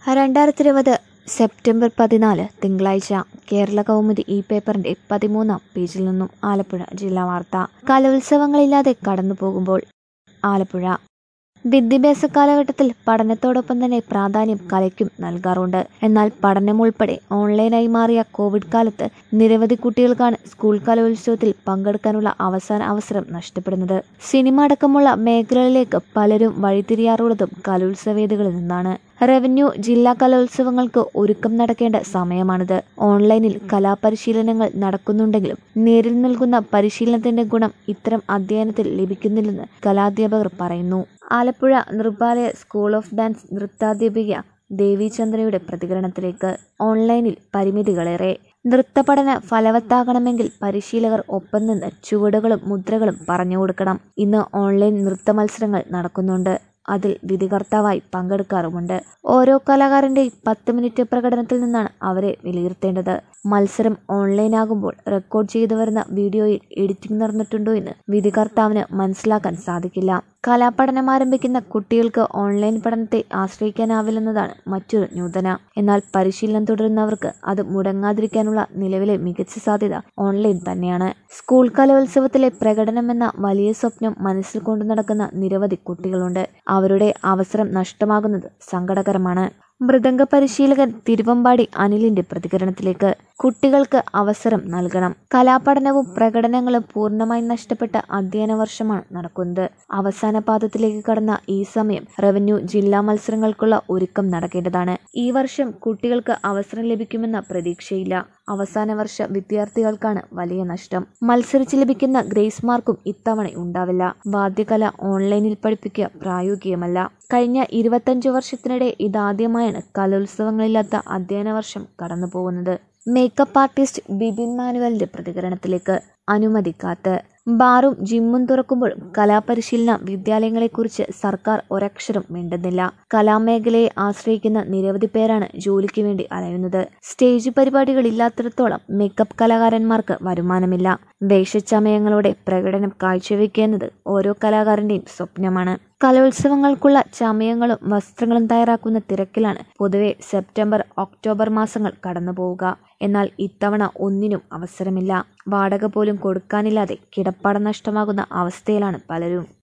രണ്ടായിരത്തി ഇരുപത് സെപ്റ്റംബർ പതിനാല് തിങ്കളാഴ്ച കേരള കൗമുദി ഈ പേപ്പറിന്റെ പതിമൂന്നാം പേജിൽ നിന്നും ആലപ്പുഴ ജില്ലാ വാർത്ത കലോത്സവങ്ങളില്ലാതെ കടന്നു പോകുമ്പോൾ ആലപ്പുഴ വിദ്യാഭ്യാസ കാലഘട്ടത്തിൽ പഠനത്തോടൊപ്പം തന്നെ പ്രാധാന്യം കലയ്ക്കും നൽകാറുണ്ട് എന്നാൽ പഠനം ഉൾപ്പെടെ ഓൺലൈനായി മാറിയ കോവിഡ് കാലത്ത് നിരവധി കുട്ടികൾക്കാണ് സ്കൂൾ കലോത്സവത്തിൽ പങ്കെടുക്കാനുള്ള അവസാന അവസരം നഷ്ടപ്പെടുന്നത് സിനിമ അടക്കമുള്ള മേഖലകളിലേക്ക് പലരും വഴിതിരിയാറുള്ളതും കലോത്സവേദികളിൽ നിന്നാണ് റവന്യൂ ജില്ലാ കലോത്സവങ്ങൾക്ക് ഒരുക്കം നടക്കേണ്ട സമയമാണിത് ഓൺലൈനിൽ കലാപരിശീലനങ്ങൾ നടക്കുന്നുണ്ടെങ്കിലും നേരിൽ നൽകുന്ന പരിശീലനത്തിന്റെ ഗുണം ഇത്തരം അധ്യയനത്തിൽ ലഭിക്കുന്നില്ലെന്ന് കലാധ്യാപകർ പറയുന്നു Alappuzha Nripalaya school of dance നൃത്താധ്യാപിക ദേവിചന്ദ്രയുടെ പ്രതികരണത്തിലേക്ക് ഓൺലൈനിൽ പരിമിതികളേറെ നൃത്തപഠന ഫലവത്താകണമെങ്കിൽ പരിശീലകർ ഒപ്പം നിന്ന് ചുവടുകളും മുദ്രകളും പറഞ്ഞു കൊടുക്കണം ഇന്ന് ഓൺലൈൻ നൃത്ത മത്സരങ്ങൾ നടക്കുന്നുണ്ട് അതിൽ വിധികർത്താവായി പങ്കെടുക്കാറുമുണ്ട് ഓരോ കലാകാരന്റെയും പത്ത് മിനിറ്റ് പ്രകടനത്തിൽ നിന്നാണ് അവരെ വിലയിരുത്തേണ്ടത് മത്സരം ഓൺലൈൻ ആകുമ്പോൾ റെക്കോർഡ് ചെയ്തു വരുന്ന വീഡിയോയിൽ എഡിറ്റിംഗ് നടന്നിട്ടുണ്ടോ എന്ന് വിധികർത്താവിന് മനസ്സിലാക്കാൻ സാധിക്കില്ല കലാപഠനം ആരംഭിക്കുന്ന കുട്ടികൾക്ക് ഓൺലൈൻ പഠനത്തെ ആശ്രയിക്കാനാവില്ലെന്നതാണ് മറ്റൊരു ന്യൂനത എന്നാൽ പരിശീലനം തുടരുന്നവർക്ക് അത് മുടങ്ങാതിരിക്കാനുള്ള നിലവിലെ മികച്ച സാധ്യത ഓൺലൈൻ തന്നെയാണ് സ്കൂൾ കലോത്സവത്തിലെ പ്രകടനമെന്ന വലിയ സ്വപ്നം മനസ്സിൽ കൊണ്ടു നടക്കുന്ന നിരവധി കുട്ടികളുണ്ട് അവരുടെ അവസരം നഷ്ടമാകുന്നത് സങ്കടകരമാണ് മൃദംഗ പരിശീലകൻ തിരുവമ്പാടി അനിലിന്റെ പ്രതികരണത്തിലേക്ക് കുട്ടികൾക്ക് അവസരം നൽകണം കലാപഠനവും പ്രകടനങ്ങളും പൂർണ്ണമായി നഷ്ടപ്പെട്ട അധ്യയന വർഷമാണ് നടക്കുന്നത് അവസാന പാദത്തിലേക്ക് കടന്ന ഈ സമയം റവന്യൂ ജില്ലാ മത്സരങ്ങൾക്കുള്ള ഒരുക്കം നടക്കേണ്ടതാണ് ഈ വർഷം കുട്ടികൾക്ക് അവസരം ലഭിക്കുമെന്ന പ്രതീക്ഷയില്ല അവസാന വർഷ വിദ്യാർത്ഥികൾക്കാണ് വലിയ നഷ്ടം മത്സരിച്ച് ലഭിക്കുന്ന ഗ്രേസ് മാർക്കും ഇത്തവണ ഉണ്ടാവില്ല വാദ്യകല ഓൺലൈനിൽ പഠിപ്പിക്കുക പ്രായോഗികമല്ല കഴിഞ്ഞ ഇരുപത്തഞ്ചു വർഷത്തിനിടെ ഇതാദ്യമായാണ് കലോത്സവങ്ങളില്ലാത്ത അധ്യയന വർഷം കടന്നു പോകുന്നത് മേക്കപ്പ് ആർട്ടിസ്റ്റ് ബിബിൻ മാനുവലിന്റെ പ്രതികരണത്തിലേക്ക് അനുമതി കാത്ത് ബാറും ജിമ്മും തുറക്കുമ്പോഴും കലാപരിശീലന വിദ്യാലയങ്ങളെക്കുറിച്ച് സർക്കാർ ഒരക്ഷരം മിണ്ടുന്നില്ല കലാമേഖലയെ ആശ്രയിക്കുന്ന നിരവധി പേരാണ് ജോലിക്ക് വേണ്ടി അലയുന്നത് സ്റ്റേജ് പരിപാടികളില്ലാത്തിടത്തോളം മേക്കപ്പ് കലാകാരന്മാർക്ക് വരുമാനമില്ല വേഷച്ചമയങ്ങളോടെ പ്രകടനം കാഴ്ചവെക്കുന്നത് ഓരോ കലാകാരന്റെയും സ്വപ്നമാണ് കലോത്സവങ്ങൾക്കുള്ള ചമയങ്ങളും വസ്ത്രങ്ങളും തയ്യാറാക്കുന്ന തിരക്കിലാണ് പൊതുവെ സെപ്റ്റംബർ ഒക്ടോബർ മാസങ്ങൾ കടന്നുപോവുക എന്നാൽ ഇത്തവണ ഒന്നിനും അവസരമില്ല വാടക പോലും കൊടുക്കാനില്ലാതെ കിടപ്പാടം നഷ്ടമാകുന്ന അവസ്ഥയിലാണ് പലരും